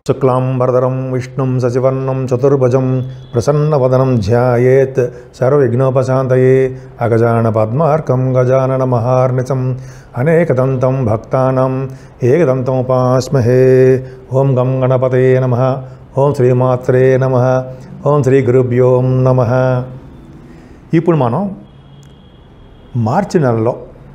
శుక్లాంబరధరం విష్ణుం సచివర్ణం చతుర్భుజం ప్రసన్నవదనం ధ్యాయేత్ సర్వవిఘ్నోపశాంతయే అగజాన పద్మార్కం గజానన మహార్నిశం అనేకదంతం భక్తానాం ఏకదంతం ఉపాస్మహే ఓం గం గణపతే నమ ఓం శ్రీమాత్రే నమ ఓం శ్రీ గురుభ్యో నమ ఇప్పుడు మనం మార్చి నెలలో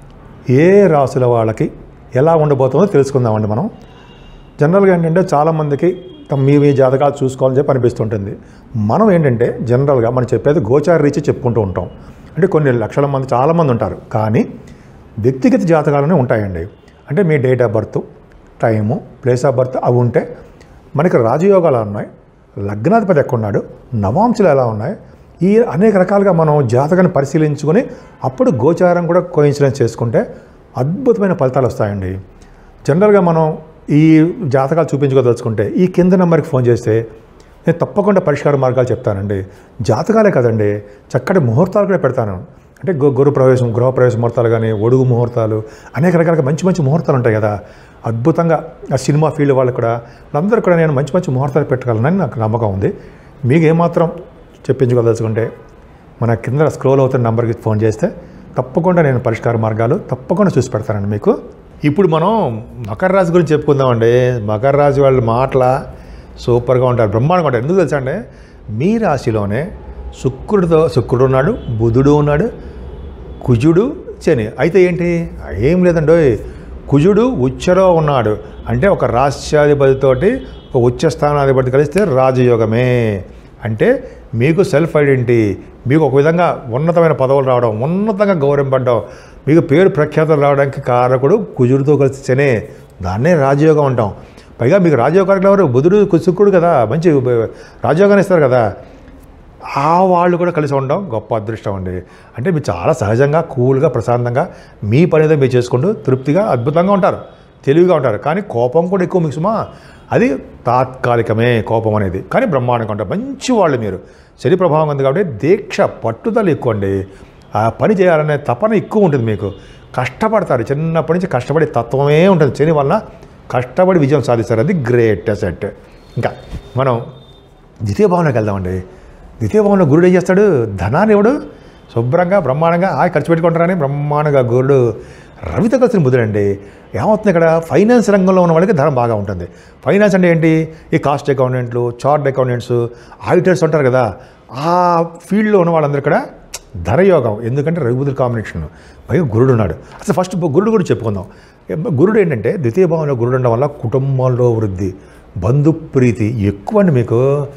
ఏ రాసుల వాళ్ళకి ఎలా ఉండబోతుందో తెలుసుకుందామండి మనం జనరల్గా ఏంటంటే చాలామందికి తమ మీ మీ జాతకాలు చూసుకోవాలని చెప్పి అనిపిస్తుంటుంది మనం ఏంటంటే జనరల్గా మనం చెప్పేది గోచార రీచి చెప్పుకుంటూ ఉంటాం అంటే కొన్ని లక్షల మంది చాలామంది ఉంటారు కానీ వ్యక్తిగత జాతకాలనే ఉంటాయండి అంటే మీ date of birth time place of birth అవి ఉంటే మనకి రాజయోగాలు ఉన్నాయి లగ్నాధిపతి ఎక్కడున్నాడు నవాంశలు ఎలా ఉన్నాయి ఈ అనేక రకాలుగా మనం జాతకాన్ని పరిశీలించుకొని అప్పుడు గోచారం కూడా కోయిన్సిడెన్స్ చేసుకుంటే అద్భుతమైన ఫలితాలు వస్తాయండి జనరల్గా మనం ఈ జాతకాలు చూపించుకోదలుచుకుంటే ఈ కింద నెంబర్కి ఫోన్ చేస్తే నేను తప్పకుండా పరిష్కార మార్గాలు చెప్తానండి జాతకాలే కదండి చక్కటి ముహూర్తాలు కూడా పెడతాను అంటే గు గురు ప్రవేశం గృహ ప్రవేశ ముహూర్తాలు కానీ ఒడుగు ముహూర్తాలు అనేక రకాలుగా మంచి మంచి ముహూర్తాలు ఉంటాయి కదా అద్భుతంగా ఆ సినిమా ఫీల్డ్ వాళ్ళకు కూడా వాళ్ళందరూ కూడా నేను మంచి మంచి ముహూర్తాలు పెట్టగలనని నాకు నమ్మకం ఉంది మీకు ఏమాత్రం చెప్పించుకోదలుచుకుంటే మన కింద స్క్రోల్ అవుతున్న నెంబర్కి ఫోన్ చేస్తే తప్పకుండా నేను పరిష్కార మార్గాలు తప్పకుండా చూసి పెడతానండి మీకు ఇప్పుడు మనం మకర రాశి గురించి చెప్పుకుందామండి మకర రాశి వాళ్ళ మాటల సూపర్గా ఉంటారు బ్రహ్మాండంగా ఉంటారు ఎందుకు తెలుసా అండి మీ రాశిలోనే శుక్రుడితో శుక్రుడు ఉన్నాడు బుధుడు ఉన్నాడు కుజుడు శని అయితే ఏంటి ఏం లేదండి కుజుడు ఉచ్చలో ఉన్నాడు అంటే ఒక రాష్ట్రాధిపతితోటి ఒక ఉచ్చ స్థానాధిపతి కలిస్తే రాజయోగమే అంటే మీకు సెల్ఫ్ ఐడెంటిటీ మీకు ఒక విధంగా ఉన్నతమైన పదవులు రావడం ఉన్నతంగా గౌరవింపడడం మీకు పేరు ప్రఖ్యాతులు రావడానికి కారకుడు కుజుడితో కలిసి శనే దాన్నే రాజయోగం అంటాం పైగా మీకు రాజయోగానికి ఎవరు బుధుడు శుక్రుడు కదా మంచి రాజయోగాన్ని ఇస్తారు కదా ఆ వాళ్ళు కూడా కలిసి ఉండడం గొప్ప అదృష్టం అండి అంటే మీరు చాలా సహజంగా కూల్గా ప్రశాంతంగా మీ పని ఏదో మీరు చేసుకుంటూ తృప్తిగా అద్భుతంగా ఉంటారు తెలివిగా ఉంటారు కానీ కోపం కూడా ఎక్కువ మీకు సుమా అది తాత్కాలికమే కోపం అనేది కానీ బ్రహ్మాండంగా ఉంటారు మంచి వాళ్ళు మీరు శని ప్రభావం ఉంది కాబట్టి దీక్ష పట్టుదల ఎక్కువ అండి ఆ పని చేయాలనే తపన ఎక్కువ ఉంటుంది మీకు కష్టపడతారు చిన్నప్పటి నుంచి కష్టపడే తత్వమే ఉంటుంది శని వలన కష్టపడి విజయం సాధిస్తారు అది గ్రేట్ అసెట్ ఇంకా మనం ద్వితీయ భావనకి వెళ్దామండి ద్వితీయ భావంలో గురుడు ఏం చేస్తాడు ధనాన్ని ఇవ్వడు శుభ్రంగా బ్రహ్మాండంగా ఆ ఖర్చు పెట్టుకుంటారని బ్రహ్మాండంగా గురుడు రవితో కలిసిన బుధుడండి ఏమవుతుంది ఇక్కడ ఫైనాన్స్ రంగంలో ఉన్న వాళ్ళకి ధనం బాగా ఉంటుంది ఫైనాన్స్ అంటే ఏంటి ఈ కాస్ట్ అకౌంటెంట్లు చార్ట్ అకౌంటెంట్స్ ఆడిటర్స్ ఉంటారు కదా ఆ ఫీల్డ్లో ఉన్న వాళ్ళందరూ కూడా ధనయోగం ఎందుకంటే రఘుబుధుల కాంబినేషన్ పైగా గురుడు ఉన్నాడు అసలు ఫస్ట్ గురుడు గురించి చెప్పుకుందాం గురుడు ఏంటంటే ద్వితీయ భావంలో గురుడు ఉండడం వల్ల కుటుంబంలో వృద్ధి బంధుప్రీతి ఎక్కువ అండి మీకు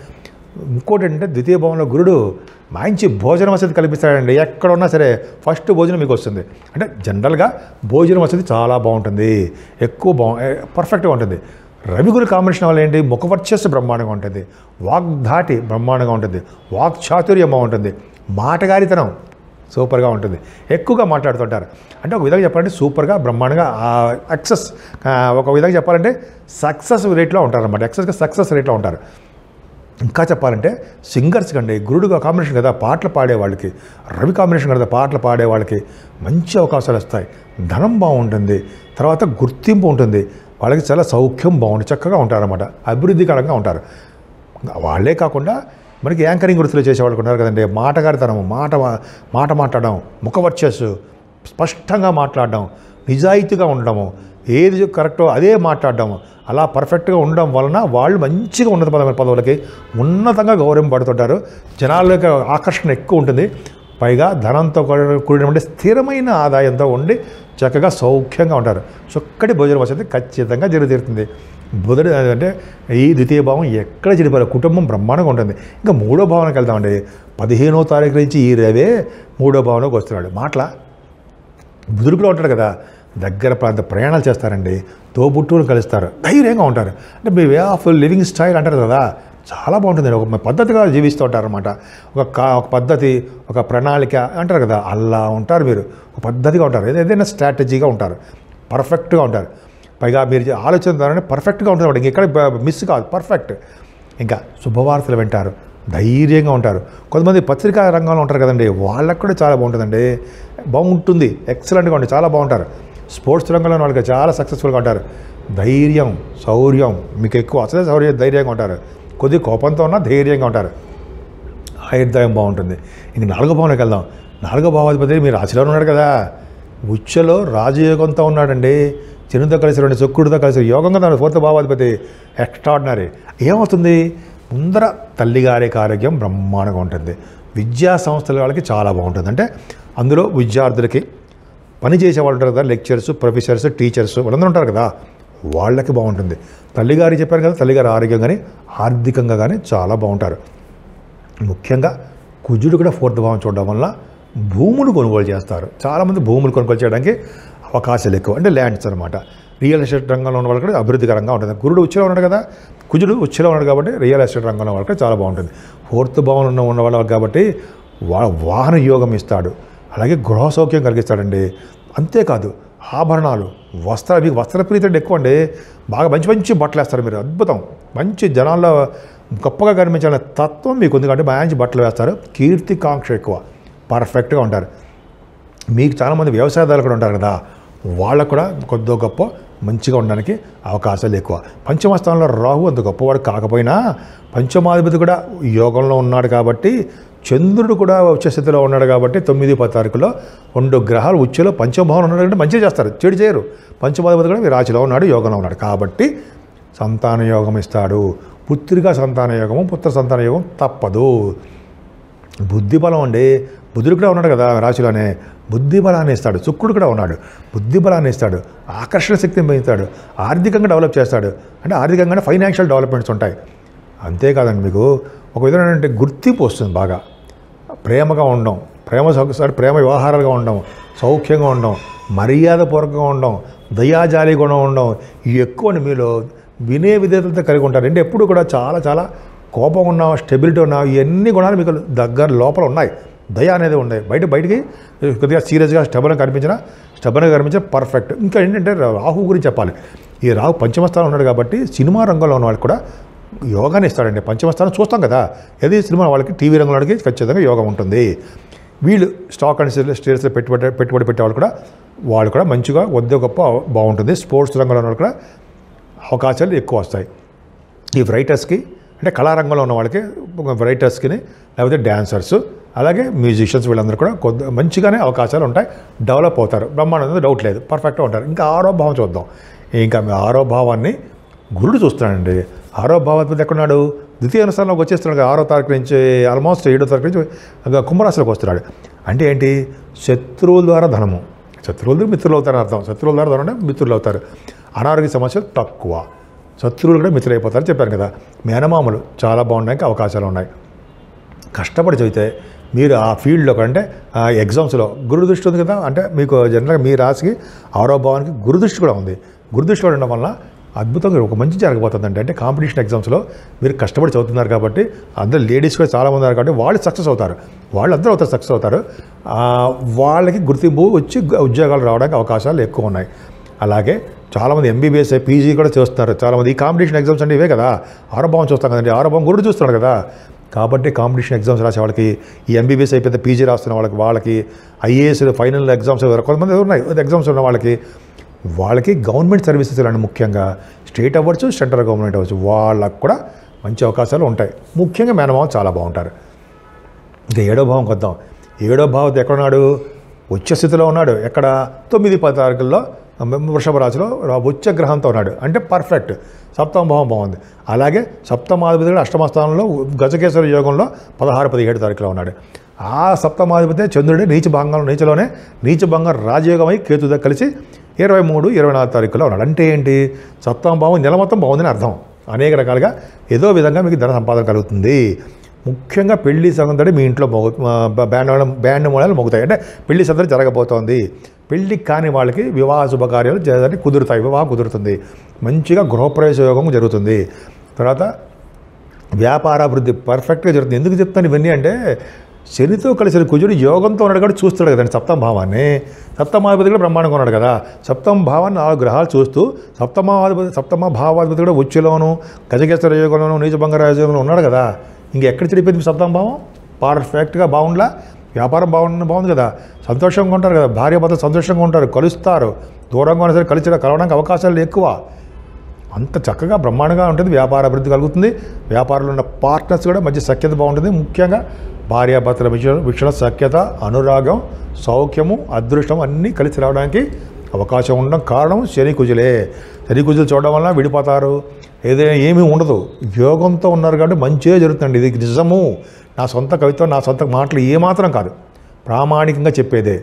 ఇంకోటి ఏంటంటే ద్వితీయ భావంలో గురుడు మంచి భోజన వసతి కల్పిస్తాడండి ఎక్కడ ఉన్నా సరే ఫస్ట్ భోజనం మీకు వస్తుంది అంటే జనరల్గా భోజన వసతి చాలా బాగుంటుంది ఎక్కువ బా పర్ఫెక్ట్గా ఉంటుంది రవిగురు కాంబినేషన్ వల్ల ఏంటి ముఖవర్చస్సు బ్రహ్మాండంగా ఉంటుంది వాగ్ధాటి బ్రహ్మాండంగా ఉంటుంది వాక్ చాతుర్యం బాగుంటుంది మాటగారితనం సూపర్గా ఉంటుంది ఎక్కువగా మాట్లాడుతుంటారు అంటే ఒక విధంగా చెప్పాలంటే సూపర్గా బ్రహ్మాండంగా ఎక్సెస్ ఒక విధంగా చెప్పాలంటే సక్సెస్ రేట్లో ఉంటారన్నమాట ఎక్సెస్గా సక్సెస్ రేట్లో ఉంటారు ఇంకా చెప్పాలంటే సింగర్స్ కండి గురుడుగా కాంబినేషన్ కదా పాటలు పాడే వాళ్ళకి రవి కాంబినేషన్ కదా పాటలు పాడే వాళ్ళకి మంచి అవకాశాలు వస్తాయి ధనం బాగుంటుంది తర్వాత గుర్తింపు ఉంటుంది వాళ్ళకి చాలా సౌఖ్యం బాగుంటుంది చక్కగా ఉంటారన్నమాట అభివృద్ధికరంగా ఉంటారు వాళ్ళే కాకుండా మనకి యాంకరింగ్ వృత్తిలో చేసేవాళ్ళు ఉన్నారు కదండి మాటగారితనం మాట మాట మాట్లాడడం ముఖవర్చస్సు స్పష్టంగా మాట్లాడడం నిజాయితీగా ఉండడము ఏది కరెక్టో అదే మాట్లాడడం అలా పర్ఫెక్ట్గా ఉండడం వలన వాళ్ళు మంచిగా ఉన్నత పదమైన పదవులకి ఉన్నతంగా గౌరవింపబడుతుంటారు జనాలకు ఆకర్షణ ఎక్కువ ఉంటుంది పైగా ధనంతో కూడినటువంటి స్థిరమైన ఆదాయంతో ఉండి చక్కగా సౌఖ్యంగా ఉంటారు చక్కటి భోజనం వసతి ఖచ్చితంగా జరుగుతీరుతుంది బుధుడు అంటే ఈ ద్వితీయ భావం ఎక్కడ చెడిపోయారు కుటుంబం బ్రహ్మాండంగా ఉంటుంది ఇంకా మూడో భావనకి వెళ్దామండి పదిహేనో తారీఖు నుంచి ఈ రవే మూడో భావనకు వస్తున్నాడు మాటల బుదురుకులో ఉంటాడు కదా దగ్గర ప్రాంత ప్రయాణాలు చేస్తారండి తోబుట్టువులు కలుస్తారు ధైర్యంగా ఉంటారు అంటే మీ వే ఆఫ్ లివింగ్ స్టైల్ అంటారు కదా చాలా బాగుంటుంది ఒక పద్ధతిగా జీవిస్తూ ఉంటారు అనమాట ఒక కా ఒక పద్ధతి ఒక ప్రణాళిక అంటారు కదా అలా ఉంటారు మీరు ఒక పద్ధతిగా ఉంటారు ఏదైనా స్ట్రాటజీగా ఉంటారు పర్ఫెక్ట్గా ఉంటారు పైగా మీరు ఆలోచన ద్వారానే పర్ఫెక్ట్గా ఉంటుంది ఇంక ఎక్కడ మిస్ కాదు పర్ఫెక్ట్ ఇంకా శుభవార్తలు వింటారు ధైర్యంగా ఉంటారు కొంతమంది పత్రికా రంగంలో ఉంటారు కదండి వాళ్ళకు కూడా చాలా బాగుంటుందండి బాగుంటుంది ఎక్సలెంట్గా ఉంటుంది చాలా బాగుంటారు స్పోర్ట్స్ రంగంలో వాళ్ళకి చాలా సక్సెస్ఫుల్గా ఉంటారు ధైర్యం శౌర్యం మీకు ఎక్కువ అసలే శౌర్యం ధైర్యంగా ఉంటారు కొద్ది కోపంతో ఉన్నా ధైర్యంగా ఉంటారు ఆయుర్దాయం బాగుంటుంది ఇంక నాలుగో భావంలోకి వెళ్దాం నాలుగో భావాధిపతి మీరు రాశిలో ఉన్నాడు కదా ఉచ్చలో రాజయోగంతో ఉన్నాడండి చిన్నతో కలిసి రెండు శుక్రుడితో కలిసి యోగంగా ఉన్నాడు ఫోర్త్ భావాధిపతి ఎక్స్ట్రాడినరీ ఏమవుతుంది ముందర తల్లిగారికి ఆరోగ్యం బ్రహ్మాండంగా ఉంటుంది విద్యా సంస్థల వాళ్ళకి చాలా బాగుంటుంది అంటే అందులో విద్యార్థులకి పని చేసే వాళ్ళు ఉంటారు కదా లెక్చర్స్ ప్రొఫెసర్స్ టీచర్స్ వాళ్ళందరూ ఉంటారు కదా వాళ్ళకి బాగుంటుంది తల్లిగారి చెప్పారు కదా తల్లిగారి ఆరోగ్యం కానీ ఆర్థికంగా కానీ చాలా బాగుంటారు ముఖ్యంగా కుజుడు కూడా ఫోర్త్ భావం చూడడం వల్ల భూములు కొనుగోలు చేస్తారు చాలామంది భూములు కొనుగోలు చేయడానికి అవకాశాలు ఎక్కువ అంటే ల్యాండ్స్ అనమాట రియల్ ఎస్టేట్ రంగంలో ఉన్న వాళ్ళకి అభివృద్ధికరంగా ఉంటుంది గురుడు ఉచ్చులో ఉన్నాడు కదా కుజుడు ఉచ్చులో ఉన్నాడు కాబట్టి రియల్ ఎస్టేట్ రంగంలో వాళ్ళకి చాలా బాగుంటుంది ఫోర్త్ భావం ఉన్న ఉన్న వాళ్ళకి కాబట్టి వా వాహన యోగం ఇస్తాడు అలాగే గృహ సౌఖ్యం కలిగిస్తాడండి అంతేకాదు ఆభరణాలు వస్త్ర మీకు వస్త్ర ప్రీతి ఎక్కువ అండి బాగా మంచి మంచి బట్టలు వేస్తారు మీరు అద్భుతం మంచి జనాల్లో గొప్పగా కనిపించాలనే తత్వం మీకు ఉంది కాబట్టి మంచి బట్టలు వేస్తారు కీర్తికాంక్ష ఎక్కువ పర్ఫెక్ట్గా ఉంటారు మీకు చాలామంది వ్యవసాయదారులు కూడా ఉంటారు కదా వాళ్ళకు కూడా కొద్దో గొప్ప మంచిగా ఉండడానికి అవకాశాలు ఎక్కువ పంచమస్థానంలో రాహు అంత గొప్పవాడు కాకపోయినా పంచమాధిపతి కూడా యోగంలో ఉన్నాడు కాబట్టి చంద్రుడు కూడా ఉచ్చ స్థితిలో ఉన్నాడు కాబట్టి తొమ్మిది పది తారీఖులో రెండు గ్రహాలు ఉచ్చలో పంచమభావం ఉన్నాడు అంటే మంచిగా చేస్తారు చెడు చేయరు పంచమాధిపతి కూడా మీ రాశిలో ఉన్నాడు యోగంలో ఉన్నాడు కాబట్టి సంతాన యోగం ఇస్తాడు పుత్రిక సంతాన యోగము పుత్ర సంతాన యోగం తప్పదు బుద్ధి బలం అండి బుద్ధుడు కూడా ఉన్నాడు కదా రాశిలోనే బుద్ధి బలాన్ని ఇస్తాడు శుక్రుడు కూడా ఉన్నాడు బుద్ధి బలాన్ని ఇస్తాడు ఆకర్షణ శక్తిని పెంచుతాడు ఆర్థికంగా డెవలప్ చేస్తాడు అంటే ఆర్థికంగానే ఫైనాన్షియల్ డెవలప్మెంట్స్ ఉంటాయి అంతేకాదండి మీకు ఒక విధంగా అంటే గుర్తింపు వస్తుంది బాగా ప్రేమగా ఉండడం ప్రేమ సౌ- ప్రేమ వ్యవహారాలుగా ఉండడం సౌఖ్యంగా ఉండడం మర్యాదపూర్వకంగా ఉండడం దయాజాలి గుణం ఉండడం ఇవి ఎక్కువ మీలో వినే విధేతలతో కలిగి ఉంటారు అంటే ఎప్పుడు కూడా చాలా చాలా కోపం ఉన్న స్టెబిలిటీ ఉన్న ఇవన్నీ గుణాలు మీకు దగ్గర లోపల ఉన్నాయి దయ అనేది ఉన్నాయి బయట బయటికి కొద్దిగా సీరియస్గా స్టెబన్గా కనిపించిన స్టెబన్గా కనిపించిన పర్ఫెక్ట్ ఇంకా ఏంటంటే రాహు గురించి చెప్పాలి ఈ రాహు పంచమస్థానం ఉన్నాడు కాబట్టి సినిమా రంగంలో ఉన్న వాళ్ళకి కూడా యోగాని ఇస్తాడండి పంచమస్థానం చూస్తాం కదా ఏది సినిమా వాళ్ళకి టీవీ రంగంలో వాళ్ళకి ఖచ్చితంగా యోగం ఉంటుంది వీళ్ళు స్టాక్ అండ్ షేర్స్లో పెట్టుబడి పెట్టుబడి పెట్టే వాళ్ళు కూడా వాళ్ళు కూడా మంచిగా వద్ద గొప్ప బాగుంటుంది స్పోర్ట్స్ రంగంలో ఉన్న వాళ్ళు కూడా అవకాశాలు ఎక్కువ వస్తాయి ఈ రైటర్స్కి అంటే కళారంగంలో ఉన్న వాళ్ళకి రైటర్స్కి లేకపోతే డ్యాన్సర్స్ అలాగే మ్యూజిషియన్స్ వీళ్ళందరూ కూడా కొద్ది మంచిగానే అవకాశాలు ఉంటాయి డెవలప్ అవుతారు బ్రహ్మాండం డౌట్ లేదు పర్ఫెక్ట్గా ఉంటారు ఇంకా ఆరో భావం చూద్దాం ఇంకా మీ ఆరో భావాన్ని గురుడు చూస్తున్నాడండి ఆరో భావాధిపతి ఎక్కడున్నాడు ద్వితీయ స్థానంలోకి వచ్చేస్తున్నాడు కదా, ఆరో తారీఖు నుంచి ఆల్మోస్ట్ ఏడో తారీఖు నుంచి ఇంకా కుంభరాశిలోకి వస్తున్నాడు అంటే ఏంటి శత్రువుల ద్వారా ధనము శత్రువుల ద్వారా మిత్రులు అవుతారని అర్థం శత్రువుల ద్వారా ధనం అంటే మిత్రులు అవుతారు అనారోగ్య సమస్యలు తక్కువ శత్రువులు కూడా మిత్రులు అయిపోతారని చెప్పాను కదా మేనమామలు చాలా బాగుండడానికి అవకాశాలు ఉన్నాయి కష్టపడి చదివితే మీరు ఆ ఫీల్డ్లో అంటే ఆ ఎగ్జామ్స్లో గురుదృష్టి ఉంది కదా అంటే మీకు జనరల్గా మీ రాశికి ఆరో భావానికి గురుదృష్టి కూడా ఉంది గురుదృష్టి ఉండడం వల్ల అద్భుతంగా ఒక మంచి జరగబోతుందండి అంటే కాంపిటీషన్ ఎగ్జామ్స్లో మీరు కష్టపడి చదువుతున్నారు కాబట్టి అందరూ లేడీస్ కూడా చాలామంది ఉన్నారు కాబట్టి వాళ్ళు సక్సెస్ అవుతారు వాళ్ళు అందరూ అవుతారు సక్సెస్ అవుతారు ఆ, వాళ్ళకి గుర్తింపు వచ్చి ఉద్యోగాలు రావడానికి అవకాశాలు ఎక్కువ ఉన్నాయి అలాగే చాలామంది ఎంబీబీఎస్ పీజీ కూడా చేస్తున్నారు చాలామంది ఈ కాంపిటీషన్ ఎగ్జామ్స్ అంటే ఇవే కదా ఆరోభావం చూస్తాం కదండి ఆరోభావం గురుడు చూస్తున్నాడు కదా కాబట్టి కాంపిటీషన్ ఎగ్జామ్స్ రాసే వాళ్ళకి ఈ ఎంబీబీఎస్ అయిపోతే పీజీ రాస్తున్న వాళ్ళకి వాళ్ళకి ఐఏఎస్ ఫైనల్ ఎగ్జామ్స్ కొంతమంది ఉన్నాయి ఎగ్జామ్స్ ఉన్న వాళ్ళకి వాళ్ళకి గవర్నమెంట్ సర్వీసెస్ ఇలాంటి ముఖ్యంగా స్టేట్ అవ్వచ్చు సెంట్రల్ గవర్నమెంట్ అవ్వచ్చు వాళ్ళకు కూడా మంచి అవకాశాలు ఉంటాయి ముఖ్యంగా మేనమామ చాలా బాగుంటారు ఇంకా ఏడో భావం కొద్దాం ఏడో భావం ఎక్కడున్నాడు ఉచ్చ స్థితిలో ఉన్నాడు ఎక్కడ తొమ్మిది పది తారీఖుల్లో వృషభ రాశిలో రా- ఉచ్చ గ్రహంతో ఉన్నాడు అంటే పర్ఫెక్ట్ సప్తమ భావం బాగుంది అలాగే సప్తమాధిపతి కూడా అష్టమ స్థానంలో గజకేశ్వర యోగంలో పదహారు పదిహేడు తారీఖులో ఉన్నాడు ఆ సప్తమాధిపతి చంద్రుడే నీచ భంగం నీచలోనే నీచ భంగం రాజయోగమై కేతుతో కలిసి ఇరవై మూడు ఇరవై నాలుగు తారీఖులో ఉన్నాడు అంటే ఏంటి సప్తమ భావం నెల మొత్తం బాగుందని అర్థం అనేక రకాలుగా ఏదో విధంగా మీకు ధన సంపాదన కలుగుతుంది ముఖ్యంగా పెళ్లి సందడి మీ ఇంట్లో మోగు బ- బ్యాండ్ మేళం బ్యాండ్ మూలాలు మోగుతాయి అంటే పెళ్లి సందడి జరగబోతోంది పెళ్లి కాని వాళ్ళకి వివాహ శుభకార్యాలు జరగడానికి కుదురుతాయి వివాహం కుదురుతుంది మంచిగా గృహప్రవేశ యోగం జరుగుతుంది తర్వాత వ్యాపారాభివృద్ధి పర్ఫెక్ట్గా జరుగుతుంది ఎందుకు చెప్తాను ఇవన్నీ అంటే శనితో కలిసిన కుజుడు యోగంతో ఉన్నాడు కాబట్టి చూస్తాడు కదండి సప్తమ భావాన్ని సప్తమాధిపతి కూడా బ్రహ్మాండంగా ఉన్నాడు కదా సప్తమ భావాన్ని నాలుగు గ్రహాలు చూస్తూ సప్తమాధిపతి సప్తమ భావాధిపతి కూడా ఉచ్చులోను గజకేశ్వర యోగంలోను నీచ బంగార యోగంలో ఉన్నాడు కదా ఇంకెక్కడ చెడిపోయింది సప్తమ భావం పర్ఫెక్ట్గా బాగుండలా వ్యాపారం బాగుంది బాగుంది కదా సంతోషంగా ఉంటారు కదా భార్య భర్త సంతోషంగా ఉంటారు కలుస్తారు దూరంగా ఉన్నా సరే కలిసి కలవడానికి అవకాశాలు ఎక్కువ అంత చక్కగా బ్రహ్మాండంగా ఉంటుంది వ్యాపార అభివృద్ధి కలుగుతుంది వ్యాపారంలో ఉన్న పార్ట్నర్స్ కూడా మంచి సఖ్యత బాగుంటుంది ముఖ్యంగా భార్యాభర్తల విషయం విషయంలో సఖ్యత అనురాగం సౌఖ్యము అదృష్టం అన్నీ కలిసి రావడానికి అవకాశం ఉండడం కారణం శని కుజులే శని కుజులు చూడడం వల్ల విడిపోతారు ఏదైనా ఏమీ ఉండదు యోగంతో ఉన్నారు కాబట్టి మంచిగా జరుగుతుంది ఇది నిజము నా సొంత కవిత్వం నా సొంత మాటలు ఏమాత్రం కాదు ప్రామాణికంగా చెప్పేదే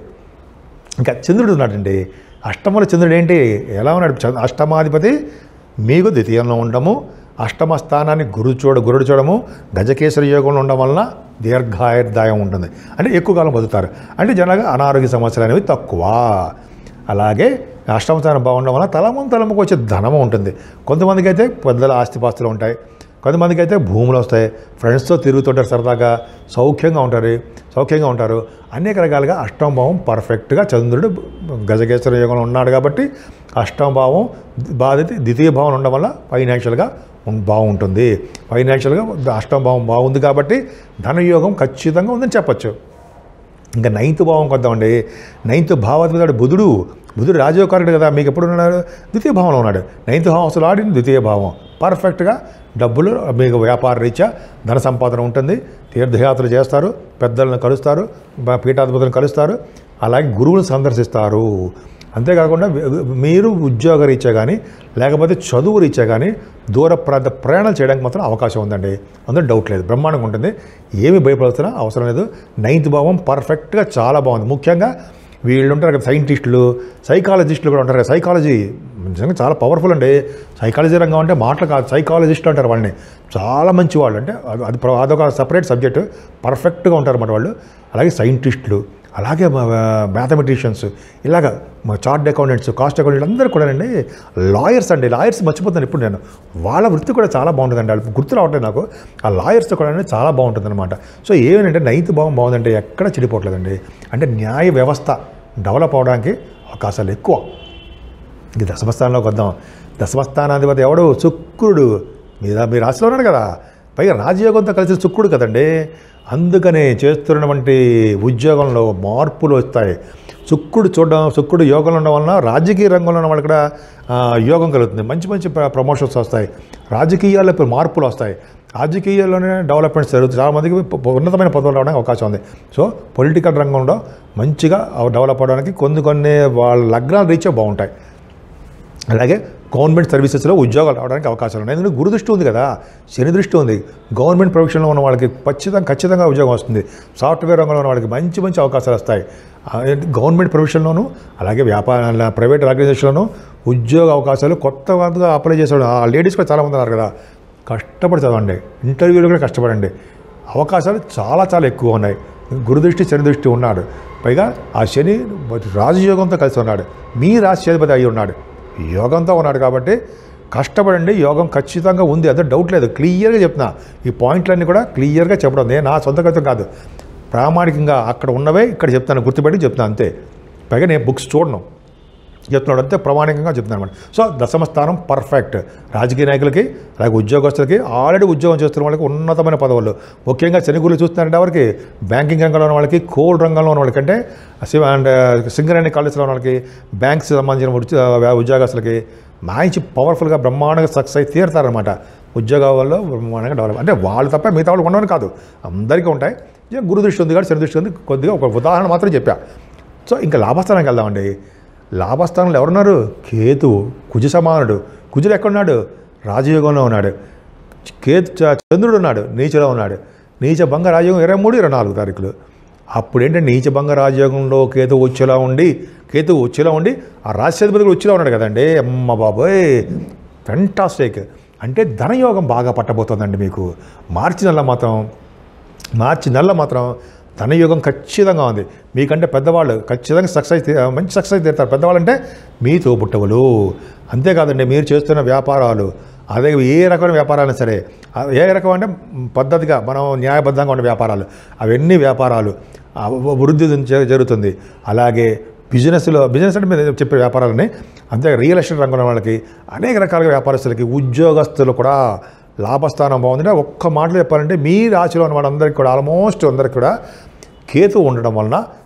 ఇంకా చంద్రుడు ఉన్నాడండి అష్టముల చంద్రుడు ఏంటి ఎలా ఉన్నాడు చ- అష్టమాధిపతి మీకు ద్వితీయంలో ఉండము అష్టమ స్థానాన్ని గురు చూడ గురుడు చూడము గజకేశ్వర యోగంలో ఉండడం వలన దీర్ఘాయుర్దాయం ఉంటుంది అంటే ఎక్కువ కాలం బతుకుతారు అంటే జనరల్గా అనారోగ్య సమస్యలు అనేవి తక్కువ అలాగే అష్టమ స్థానం బాగుండడం వల్ల తలము తలముకు వచ్చే ధనము ఉంటుంది కొంతమందికి అయితే పెద్దల ఆస్తిపాస్తులు ఉంటాయి కొంతమందికి అయితే భూములు వస్తాయి ఫ్రెండ్స్తో తిరుగుతుంటారు సరదాగా సౌఖ్యంగా ఉంటారు సౌఖ్యంగా ఉంటారు అనేక రకాలుగా అష్టమ భావం పర్ఫెక్ట్గా చంద్రుడు గజకేశ్వర యోగంలో ఉన్నాడు కాబట్టి అష్టమ భావం బాధిత ద్వితీయ భావం ఉండడం వల్ల ఫైనాన్షియల్గా ఉం- బాగుంటుంది ఫైనాన్షియల్గా అష్టమ భావం బాగుంది కాబట్టి ధనయోగం ఖచ్చితంగా ఉందని చెప్పచ్చు ఇంకా నైన్త్ భావం కొద్దామండి నైన్త్ భావాధిపతి బుధుడు బుధుడు రాజయోకారుడు కదా మీకు ఎప్పుడు ఉన్నాడు ద్వితీయ భావంలో ఉన్నాడు నైన్త్ హౌస్లో ఆడి ద్వితీయ భావం పర్ఫెక్ట్గా డబ్బులు మీకు వ్యాపార రీత్యా ధన సంపాదన ఉంటుంది తీర్థయాత్రలు చేస్తారు పెద్దలను కలుస్తారు బ- పీఠాధిపతులను కలుస్తారు అలాగే గురువులను సందర్శిస్తారు అంతేకాకుండా వి- మీరు ఉద్యోగ రీత్యా కానీ లేకపోతే చదువు రీత్యా కానీ దూర ప్రాంత ప్రయాణాలు చేయడానికి మాత్రం అవకాశం ఉందండి అందులో డౌట్ లేదు బ్రహ్మాండంగా ఉంటుంది ఏమి భయపడాల్సిన అవసరం లేదు నైన్త్ భావం పర్ఫెక్ట్గా చాలా బాగుంది ముఖ్యంగా వీళ్ళు ఉంటారు కదా సైంటిస్టులు సైకాలజిస్టులు కూడా ఉంటారు కదా సైకాలజీ నిజంగా చాలా పవర్ఫుల్ అండి సైకాలజీ రంగం అంటే మాటలు కాదు సైకాలజిస్టులు అంటారు వాళ్ళని చాలా మంచి వాళ్ళు అంటే అది- అది ప్ర- అదొక సపరేట్ సబ్జెక్ట్ పర్ఫెక్ట్గా ఉంటారు అన్నమాట వాళ్ళు అలాగే సైంటిస్టులు అలాగే మ్యాథమెటిషియన్స్ ఇలాగ చార్ట్ అకౌంటెంట్స్ కాస్ట్ అకౌంటెంట్స్ అందరూ కూడా అండి లాయర్స్ అండి లాయర్స్ మర్చిపోతాను ఇప్పుడు నేను వాళ్ళ వృత్తి కూడా చాలా బాగుంటుందండి వాళ్ళు గుర్తు రావట్లేదు నాకు ఆ లాయర్స్ కూడా అనేది చాలా బాగుంటుంది అనమాట సో ఏమేంటంటే నైన్త్ భావం బాగుందంటే ఎక్కడ చెడిపోవట్లేదండి అంటే న్యాయ వ్యవస్థ డెవలప్ అవడానికి అవకాశాలు ఎక్కువ ఇది దశమస్థానంలోకి వద్దాం దశమస్థానాధిపతి ఎవడు శుక్రుడు మీద మీ రాశిలో ఉన్నాడు కదా పైగా రాజయోగంతో కలిసి శుక్రుడు కదండి అందుకనే చేస్తున్నటువంటి ఉద్యోగంలో మార్పులు వస్తాయి శుక్రుడు చూడడం శుక్రుడు యోగంలో ఉండడం వలన రాజకీయ రంగంలో ఉన్న వాళ్ళు కూడా ఆ, యోగం కలుగుతుంది మంచి మంచి ప్ర- ప్రమోషన్స్ వస్తాయి రాజకీయాల్లో ఇప్పుడు మార్పులు వస్తాయి రాజకీయాల్లోనే డెవలప్మెంట్స్ జరుగుతుంది చాలామందికి ప- ఉన్నతమైన పదవులు రావడానికి అవకాశం ఉంది సో పొలిటికల్ రంగంలో మంచిగా డెవలప్ అవడానికి కొన్ని కొన్ని వాళ్ళ లగ్నాల రీత్యా బాగుంటాయి అలాగే గవర్నమెంట్ సర్వీసెస్లో ఉద్యోగాలు రావడానికి అవకాశాలు ఉన్నాయి ఎందుకంటే గురు దృష్టి ఉంది కదా శని దృష్టి ఉంది గవర్నమెంట్ ప్రొఫెషన్లో ఉన్న వాళ్ళకి ఖచ్చితంగా ఖచ్చితంగా ఉద్యోగం వస్తుంది సాఫ్ట్వేర్ రంగంలో ఉన్న వాళ్ళకి మంచి మంచి అవకాశాలు వస్తాయి ఆ, ఏంటి, గవర్నమెంట్ ప్రొఫెషన్లోను అలాగే వ్యాపార ప్రైవేట్ ఆర్గనైజేషన్లోనూ ఉద్యోగ అవకాశాలు కొత్తగా అప్లై చేసేవాళ్ళు ఆ లేడీస్ కూడా చాలామంది ఉన్నారు కదా కష్టపడి చదవండి ఇంటర్వ్యూలు కూడా కష్టపడండి అవకాశాలు చాలా చాలా ఎక్కువ ఉన్నాయి గురుదృష్టి శని దృష్టి ఉన్నాడు పైగా ఆ శని రాజయోగంతో కలిసి ఉన్నాడు మీ రాష్ట్రాధిపతి అయి ఉన్నాడు యోగంతో ఉన్నాడు కాబట్టి కష్టపడండి యోగం ఖచ్చితంగా ఉంది అదే డౌట్ లేదు క్లియర్గా చెప్తున్నా ఈ పాయింట్లన్నీ కూడా క్లియర్గా చెప్పడం నేను నా సొంత కవితం కాదు ప్రామాణికంగా అక్కడ ఉన్నవే ఇక్కడ చెప్తాను గుర్తుపెట్టి చెప్తాను అంతే పైగా నేను బుక్స్ చూడను చెప్తున్నాడు అంతే ప్రామాణికంగా చెప్తున్నాను అనమాట సో దశమ స్థానం పర్ఫెక్ట్ రాజకీయ నాయకులకి అలాగే ఉద్యోగస్తులకి ఆల్రెడీ ఉద్యోగం చేస్తున్న వాళ్ళకి ఉన్నతమైన పదవులు ముఖ్యంగా శని గురులు చూస్తున్నారంటే ఎవరికి బ్యాంకింగ్ రంగంలో ఉన్న వాళ్ళకి కోల్ రంగంలో ఉన్న వాళ్ళకి అంటే శివ అండ్ సింగరేణి కాలేజీలో ఉన్న వాళ్ళకి బ్యాంక్స్ సంబంధించిన ఉద్య- ఉద్యోగస్తులకి మంచి పవర్ఫుల్గా బ్రహ్మాండంగా సక్సెస్ అయి తీరుతారనమాట ఉద్యోగాల్లో బ్రహ్మాండంగా డెవలప్ అంటే వాళ్ళు తప్ప మిగతా వాళ్ళు ఉండవని కాదు అందరికీ ఉంటాయి ఇక గురు దృష్టి ఉంది కాబట్టి శని దృష్టి ఉంది కొద్దిగా ఒక ఉదాహరణ మాత్రం చెప్పా సో ఇంకా లాభస్థానానికి వెళ్దామండి లాభస్థానంలో ఎవరున్నారు కేతు కుజ సమానుడు కుజుడు ఎక్కడున్నాడు రాజయోగంలో ఉన్నాడు కేతు చ- చంద్రుడు ఉన్నాడు నీచలో ఉన్నాడు నీచ భంగ రాజయోగం ఇరవై మూడు ఇరవై నాలుగు తారీఖులు అప్పుడు ఏంటంటే నీచ భంగ రాజయోగంలో కేతు వచ్చేలా ఉండి కేతు వచ్చేలా ఉండి ఆ రాజ్యాధిపతి కూడా వచ్చేలా ఉన్నాడు కదండి అమ్మ బాబోయ్ ఫెంటాస్టిక్ అంటే ధనయోగం బాగా పట్టబోతుందండి మీకు మార్చి నెల మాత్రం మార్చి నెలలో మాత్రం ధనయుగం ఖచ్చితంగా ఉంది మీకంటే పెద్దవాళ్ళు ఖచ్చితంగా సక్సెస్ తీ- మంచి సక్సెస్ తీరుతారు పెద్దవాళ్ళు అంటే మీ తోబుట్టవులు అంతేకాదండి మీరు చేస్తున్న వ్యాపారాలు అదే ఏ రకమైన వ్యాపారాలు సరే ఆ ఏ రకం అంటే పద్ధతిగా మనం న్యాయబద్ధంగా ఉన్న వ్యాపారాలు అవన్నీ వ్యాపారాలు ఆ వృద్ధి జ- జరుగుతుంది అలాగే బిజినెస్లో బిజినెస్ అంటే మీరు చెప్పే వ్యాపారాలని అంతే రియల్ ఎస్టేట్ రంగంలో వాళ్ళకి అనేక రకాలుగా వ్యాపారస్తులకి ఉద్యోగస్తులు కూడా లాభస్థానం బాగుందంటే ఒక్క మాటలో చెప్పాలంటే మీ రాశిలో ఉన్న వాళ్ళందరికీ కూడా ఆల్మోస్ట్ అందరికీ కూడా కేతు ఉండడం వలన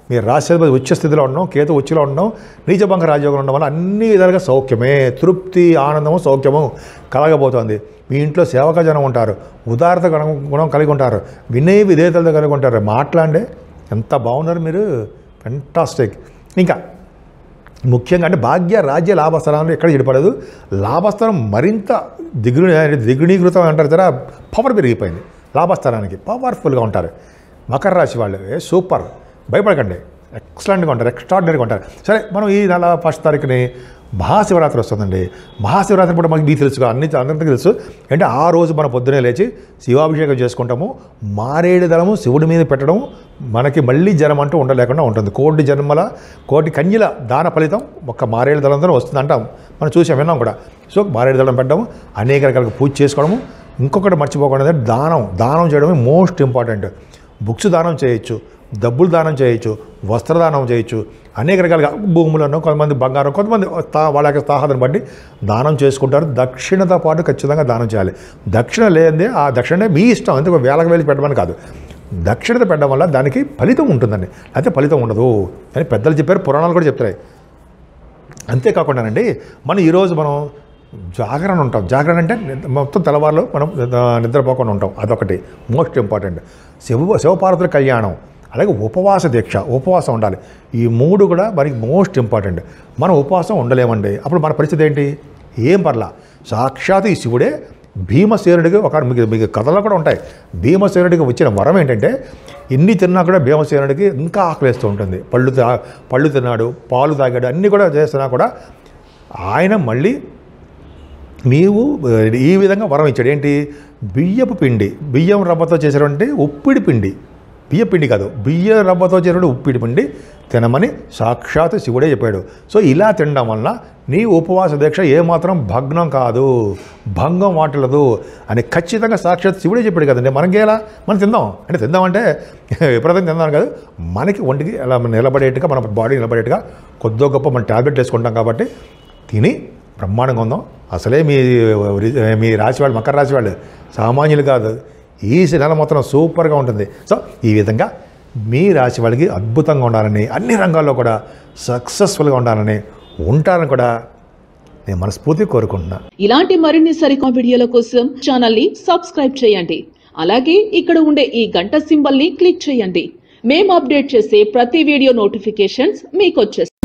మీ రాష్ట్రాధిపతి ఉచ్చ స్థితిలో ఉండడం కేతు ఉచ్చులో ఉండడం నీచభంగ రాజయోగం ఉండడం వల్ల అన్ని విధాలుగా సౌఖ్యమే తృప్తి ఆనందము సౌఖ్యము కలగబోతోంది మీ ఇంట్లో సేవక జనం ఉంటారు ఉదారత గుణం గుణం కలిగి ఉంటారు వినయ విధేయతలతో కలిగి ఉంటారు మాట్లాడే ఎంత బాగున్నారు మీరు ఫెంటాస్టిక్ ఇంకా ముఖ్యంగా అంటే భాగ్య రాజ్య లాభస్థానాలు ఎక్కడ చెడిపడదు లాభస్థానం మరింత దిగుడు దిగుణీకృతం అంటారు కదా పవర్ పెరిగిపోయింది లాభస్థానానికి పవర్ఫుల్గా ఉంటారు మకర రాశి వాళ్ళు ఏ సూపర్ భయపడకండి ఎక్సలెంట్గా ఉంటారు ఎక్స్ట్రాడినరీగా ఉంటారు సరే మనం ఈ నెల ఫస్ట్ తారీఖుని మహాశివరాత్రి వస్తుందండి మహాశివరాత్రి కూడా మనకి మీకు తెలుసు అన్ని అందరికీ తెలుసు అంటే ఆ రోజు మనం పొద్దునే లేచి శివాభిషేకం చేసుకుంటాము మారేడు దళము శివుడి మీద పెట్టడం మనకి మళ్ళీ జనం అంటూ ఉండలేకుండా ఉంటుంది కోటి జన్మల కోటి కన్యల దాన ఫలితం ఒక్క మారేడు దళంతో వస్తుంది అంటాం మనం చూసాం విన్నాం కూడా సో మారేడు దళం పెట్టడం అనేక రకాల పూజ చేసుకోవడము ఇంకొకటి మర్చిపోకుండా దానం దానం చేయడమే మోస్ట్ ఇంపార్టెంట్ బుక్స్ దానం చేయొచ్చు డబ్బులు దానం చేయొచ్చు వస్త్రదానం చేయొచ్చు అనేక రకాలుగా భూములను కొంతమంది బంగారం కొంతమంది తా- వాళ్ళ యొక్క తాహతను బట్టి దానం చేసుకుంటారు దక్షిణతో పాటు ఖచ్చితంగా దానం చేయాలి దక్షిణ లేనిదే ఆ దక్షిణ మీ ఇష్టం అంతే వేలకు వేలు పెట్టమని కాదు దక్షిణత పెట్టడం వల్ల దానికి ఫలితం ఉంటుందండి అయితే ఫలితం ఉండదు అని పెద్దలు చెప్పారు పురాణాలు కూడా చెప్తాయి అంతేకాకుండానండి మనం ఈరోజు మనం జాగరణ ఉంటాం జాగరణ అంటే నిద్ర- మొత్తం తెల్లవారులో మనం నిద్ర- నిద్రపోకుండా ఉంటాం అదొకటి మోస్ట్ ఇంపార్టెంట్ శివ శివపార్వతుల కళ్యాణం అలాగే ఉపవాస దీక్ష ఉపవాసం ఉండాలి ఈ మూడు కూడా మనకి మోస్ట్ ఇంపార్టెంట్ మనం ఉపవాసం ఉండలేమండి అప్పుడు మన పరిస్థితి ఏంటి ఏం పర్లా సాక్షాత్ ఈ శివుడే భీమసేనుడికి ఒక మీకు మీకు కథలు కూడా ఉంటాయి భీమసేనుడికి వచ్చిన వరం ఏంటంటే ఎన్ని తిన్నా కూడా భీమసేనుడికి ఇంకా ఆకలిస్తూ ఉంటుంది పళ్ళు తా పళ్ళు తిన్నాడు పాలు తాగాడు అన్నీ కూడా చేస్తున్నా కూడా ఆయన మళ్ళీ నీవు ఈ విధంగా వరం ఇచ్చాడు ఏంటి బియ్యపు పిండి బియ్యం రవ్వతో చేసినటువంటి ఉప్పిడి పిండి బియ్య పిండి కాదు బియ్య రవ్వతో చేసినటువంటి ఉప్పిడి పిండి తినమని సాక్షాత్ శివుడే చెప్పాడు సో ఇలా తినడం వల్ల నీ ఉపవాస దీక్ష ఏమాత్రం భగ్నం కాదు భంగం వాటలదు అని ఖచ్చితంగా సాక్షాత్ శివుడే చెప్పాడు కదండి మనకి ఎలా మనం తిందాం అంటే తిందామంటే విపరీతంగా తిందాం కాదు మనకి ఒంటికి అలా నిలబడేట్టుగా మన బాడీ నిలబడేట్టుగా కొద్దో గొప్ప మనం ట్యాబ్లెట్ వేసుకుంటాం కాబట్టి తిని బ్రహ్మాండంగా ఉందాం అసలే మీ మీ రాశి వాళ్ళు మకర రాశి వాళ్ళు సామాన్యులు కాదు ఈ నెల మొత్తం సూపర్గా ఉంటుంది సో ఈ విధంగా మీ రాశి వాళ్ళకి అద్భుతంగా ఉండాలని అన్ని రంగాల్లో కూడా సక్సెస్ఫుల్గా ఉండాలని ఉంటారని కూడా నేను మనస్ఫూర్తిగా కోరుకుంటున్నా ఇలాంటి మరిన్ని సరికొత్త వీడియోల కోసం ఛానల్ ని సబ్స్క్రైబ్ చేయండి అలాగే ఇక్కడ ఉండే ఈ గంట సింబల్ ని క్లిక్ చేయండి మేము అప్డేట్ చేసే ప్రతి వీడియో నోటిఫికేషన్స్ మీకు వచ్చేస్తాయి